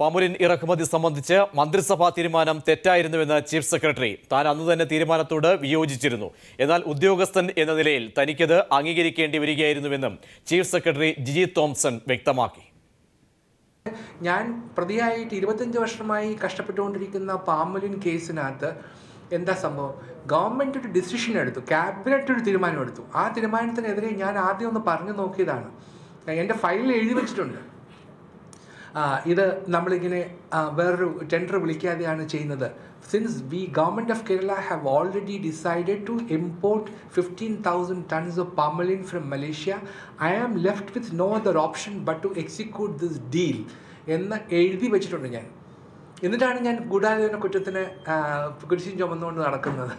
പാമുലിൻ ഇറക്കുമതി സംബന്ധിച്ച് മന്ത്രിസഭാ തീരുമാനം തെറ്റായിരുന്നുവെന്ന് ചീഫ് സെക്രട്ടറി താൻ അന്ന് തന്നെ തീരുമാനത്തോട് വിയോജിച്ചിരുന്നു എന്നാൽ ഉദ്യോഗസ്ഥൻ എന്ന നിലയിൽ തനിക്കത് അംഗീകരിക്കേണ്ടി വരികയായിരുന്നുവെന്നും ചീഫ് സെക്രട്ടറി ജിജി തോംസൺ വ്യക്തമാക്കി ഞാൻ പ്രതിയായിട്ട് ഇരുപത്തഞ്ച് വർഷമായി കഷ്ടപ്പെട്ടുകൊണ്ടിരിക്കുന്ന പാമ്പലിൻ കേസിനകത്ത് എന്താ സംഭവം ഗവൺമെൻറ് ഒരു ഡിസിഷൻ എടുത്തു ക്യാബിനറ്റ് ഒരു തീരുമാനം എടുത്തു ആ തീരുമാനത്തിനെതിരെ ഞാൻ ആദ്യം ഒന്ന് പറഞ്ഞു നോക്കിയതാണ് എൻ്റെ ഫയലിൽ എഴുതി വെച്ചിട്ടുണ്ട് ആ, ഇത് നമ്മളിങ്ങനെ ആ, വേറൊരു ടെൻഡർ വിളിക്കാതെയാണ് ചെയ്യുന്നത് since we government of Kerala have already decided to import fifteen thousand tons of palmolein from Malaysia I am left with no other option but to execute this deal എന്ന് എഴുതി വെച്ചിട്ടുണ്ട് ഞാൻ എന്നിട്ടാണ് ഞാൻ ഗൂഢാലോചന കുറ്റത്തിന് ആ, കുരിശിൻ ചുമന്നുകൊണ്ട് നടക്കുന്നത്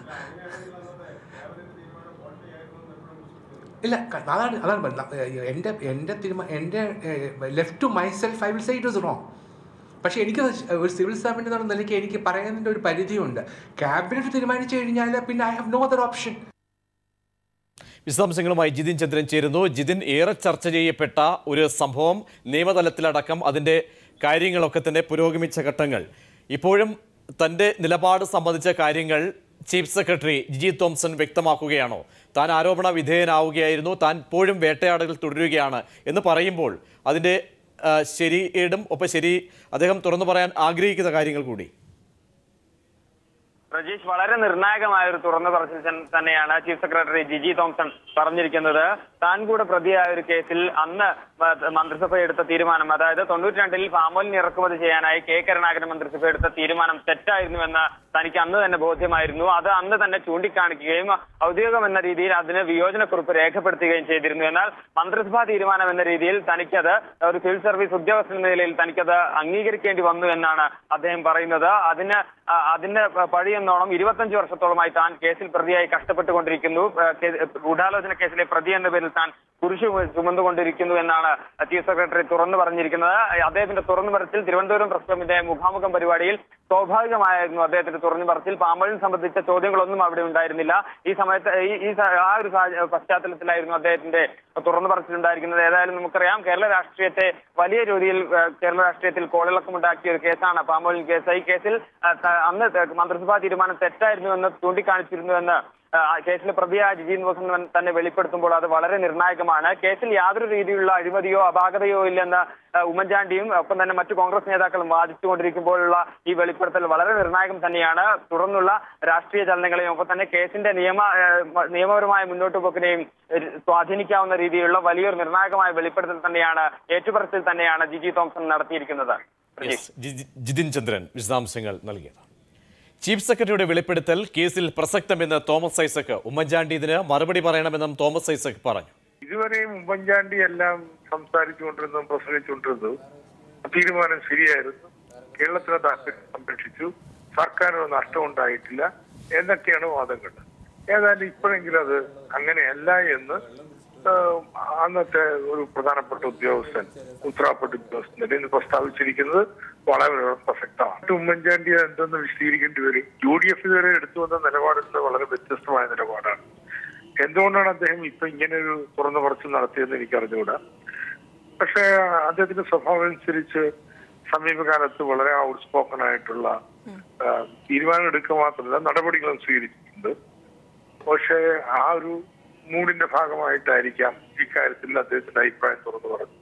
ഇല്ല ക- അതാണ് അതാണ് പറഞ്ഞത്. ന- എൻ്റെ എൻ്റെ തീരുമാനം എൻ്റെ left to myself I will say it was wrong പക്ഷേ എനിക്ക് ഒരു സിവിൽ സർവൻ്റ് എന്നുള്ള നിലയ്ക്ക് എനിക്ക് പറയുന്നതിൻ്റെ ഒരു പരിധിയുണ്ട് ക്യാബിനറ്റ് തീരുമാനിച്ചു കഴിഞ്ഞാൽ പിന്നെ I have no other option വിശദാംശങ്ങളുമായി ജിതിൻ ചന്ദ്രൻ ചേരുന്നു ജിതിൻ ഏറെ ചർച്ച ചെയ്യപ്പെട്ട ഒരു സംഭവം നിയമതലത്തിലടക്കം അതിൻ്റെ കാര്യങ്ങളൊക്കെ തന്നെ പുരോഗമിച്ച ഘട്ടങ്ങൾ ഇപ്പോഴും തൻ്റെ നിലപാട് സംബന്ധിച്ച കാര്യങ്ങൾ ചീഫ് സെക്രട്ടറി ജിജി തോംസൺ വ്യക്തമാക്കുകയാണോ താൻ ആരോപണ വിധേയനാവുകയായിരുന്നു താൻ ഇപ്പോഴും വേട്ടയാടൽ തുടരുകയാണ് എന്ന് പറയുമ്പോൾ അതിൻ്റെ ആ, ശരിയേടും ഒപ്പം ശരി അദ്ദേഹം തുറന്നു പറയാൻ ആഗ്രഹിക്കുന്ന കാര്യങ്ങൾ കൂടി രജീഷ് വളരെ നിർണായകമായ ഒരു തുറന്ന പറച്ചിൽ തൻ- തന്നെയാണ് ചീഫ് സെക്രട്ടറി ജിജി തോംസൺ പറഞ്ഞിരിക്കുന്നത് താൻ കൂടെ പ്രതിയായ ഒരു കേസിൽ അന്ന് മ- മന്ത്രിസഭ എടുത്ത തീരുമാനം അതായത് തൊണ്ണൂറ്റി രണ്ടിൽ പാമോലിന് ഇറക്കുമതി ചെയ്യാനായി കെ കരുണാകരൻ മന്ത്രിസഭ എടുത്ത തീരുമാനം തെറ്റായിരുന്നുവെന്ന് തനിക്ക് അന്ന് തന്നെ ബോധ്യമായിരുന്നു അത് അന്ന് തന്നെ ചൂണ്ടിക്കാണിക്കുകയും ഔദ്യോഗികം എന്ന രീതിയിൽ അതിന് വിയോജനക്കുറിപ്പ് രേഖപ്പെടുത്തുകയും ചെയ്തിരുന്നു എന്നാൽ മന്ത്രിസഭാ തീരുമാനം എന്ന രീതിയിൽ തനിക്കത് ഒരു സിവിൽ സർവീസ് ഉദ്യോഗസ്ഥൻ എന്ന നിലയിൽ തനിക്കത് അംഗീകരിക്കേണ്ടി വന്നു എന്നാണ് അദ്ദേഹം പറയുന്നത് അതിന് ആ, അതിന് പഴിയെന്നോണം ഇരുപത്തഞ്ച് വർഷത്തോളമായി താൻ കേസിൽ പ്രതിയായി കഷ്ടപ്പെട്ടുകൊണ്ടിരിക്കുന്നു ആ, കേ- ഗൂഢാലോചന കേസിലെ പ്രതി എന്ന പേരിൽ താൻ കുരിശു ചുമന്നുകൊണ്ടിരിക്കുന്നു എന്നാണ് ചീഫ് സെക്രട്ടറി തുറന്നു പറഞ്ഞിരിക്കുന്നത് അദ്ദേഹത്തിന്റെ തുറന്നു പറച്ചിൽ തിരുവനന്തപുരം പ്രസ് ക്ലബിന്റെ മുഖാമുഖം പരിപാടിയിൽ സ്വാഭാവികമായിരുന്നു അദ്ദേഹത്തിന്റെ തുറന്നു പറച്ചിൽ പാമ്പളിനെ സംബന്ധിച്ച ചോദ്യങ്ങളൊന്നും അവിടെ ഉണ്ടായിരുന്നില്ല ഈ സമയത്ത് ഈ ഈ സ- ആ ഒരു സാഹച- പശ്ചാത്തലത്തിലായിരുന്നു അദ്ദേഹത്തിന്റെ തുറന്നു പറച്ചിലുണ്ടായിരിക്കുന്നത് ഏതായാലും നമുക്കറിയാം കേരള രാഷ്ട്രീയത്തെ വലിയ രീതിയിൽ ആ, കേരള രാഷ്ട്രീയത്തിൽ കോളിളക്കമുണ്ടാക്കിയ ഒരു കേസാണ് പാമ്പോളിൻ കേസ് ഈ കേസിൽ ആ, ത- അന്ന് ത- മന്ത്രിസഭാ തീരുമാനം തെറ്റായിരുന്നു എന്ന് ചൂണ്ടിക്കാണിച്ചിരുന്നുവെന്ന് ആ, കേസിലെ പ്രതിയായ ജിജി തോമസൻ തന്നെ വെളിപ്പെടുത്തുമ്പോൾ അത് വളരെ നിർണായകമാണ് കേസിൽ യാതൊരു രീതിയിലുള്ള അഴിമതിയോ അപാകതയോ ഇല്ലെന്ന് ആ, ഉമ്മൻചാണ്ടിയും ഒപ്പം തന്നെ മറ്റു കോൺഗ്രസ് നേതാക്കളും വാദിച്ചുകൊണ്ടിരിക്കുമ്പോഴുള്ള ഈ വെളിപ്പെടുത്തൽ വളരെ നിർണായകം തന്നെയാണ് തുടർന്നുള്ള രാഷ്ട്രീയ ചലനങ്ങളെയും ഒപ്പം തന്നെ കേസിന്റെ നിയമ ആ, മ- നിയമപരമായ മുന്നോട്ട് പോക്കിനെയും ഒരു സ്വാധീനിക്കാവുന്ന രീതിയിലുള്ള വലിയൊരു നിർണായകമായ വെളിപ്പെടുത്തൽ തന്നെയാണ് ഏറ്റുപറച്ചിൽ തന്നെയാണ് ജിജി തോംസൺ നടത്തിയിരിക്കുന്നത് യെസ്, ജി- ജിതിൻ ചന്ദ്രൻ വിശദാംശങ്ങൾ നൽകിയത് ചീഫ് സെക്രട്ടറിയുടെ വെളിപ്പെടുത്തൽ കേസിൽ പ്രസക്തമെന്ന് തോമസ് ഐസക് ഉമ്മൻചാണ്ടി ഇതിന് മറുപടി പറയണമെന്നും തോമസ് ഐസക് പറഞ്ഞു ഇതുവരെയും ഉമ്മൻചാണ്ടി എല്ലാം സംസാരിച്ചുകൊണ്ടിരുന്നതും പ്രസംഗിച്ചുകൊണ്ടിരുന്നതും തീരുമാനം ശരിയായിരുന്നു കേരളത്തിലെ താല്പര്യം സംരക്ഷിച്ചു സർക്കാരിന് നഷ്ടം ഉണ്ടായിട്ടില്ല എന്നൊക്കെയാണ് വാദങ്ങൾ ഏതായാലും ഇപ്പോഴെങ്കിലും അത് അങ്ങനെയല്ല എന്ന് ആഹ്, അന്നത്തെ ഒരു പ്രധാനപ്പെട്ട ഉദ്യോഗസ്ഥൻ ഉത്തരവാദപ്പെട്ട ഉദ്യോഗസ്ഥൻ ഇന്ന് പ്രസ്താവിച്ചിരിക്കുന്നത് വളരെ പ്രസക്തമാണ് ഉമ്മൻചാണ്ടി എന്തെന്ന് വിശദീകരിക്കേണ്ടി വരും യു ഡി എഫ് ഇതുവരെ എടുത്തു വന്ന നിലപാടിൽ നിന്ന് വളരെ വ്യത്യസ്തമായ നിലപാടാണ് എന്തുകൊണ്ടാണ് അദ്ദേഹം ഇപ്പൊ ഇങ്ങനെ ഒരു തുറന്നു പറച്ചിൽ നടത്തിയെന്ന് എനിക്ക് അറിഞ്ഞുകൂടാ പക്ഷേ അദ്ദേഹത്തിന്റെ സ്വഭാവം അനുസരിച്ച് സമീപകാലത്ത് വളരെ ഔട്ട്സ്പോക്കൺ ആയിട്ടുള്ള ആ, തീരുമാനം എടുക്കുക മാത്രമല്ല നടപടികളും സ്വീകരിച്ചിട്ടുണ്ട് പക്ഷേ ആ ഒരു മൂഡിന്റെ ഭാഗമായിട്ടായിരിക്കാം ഇക്കാര്യത്തിൽ അദ്ദേഹത്തിന്റെ അഭിപ്രായം തുറന്നു പറഞ്ഞു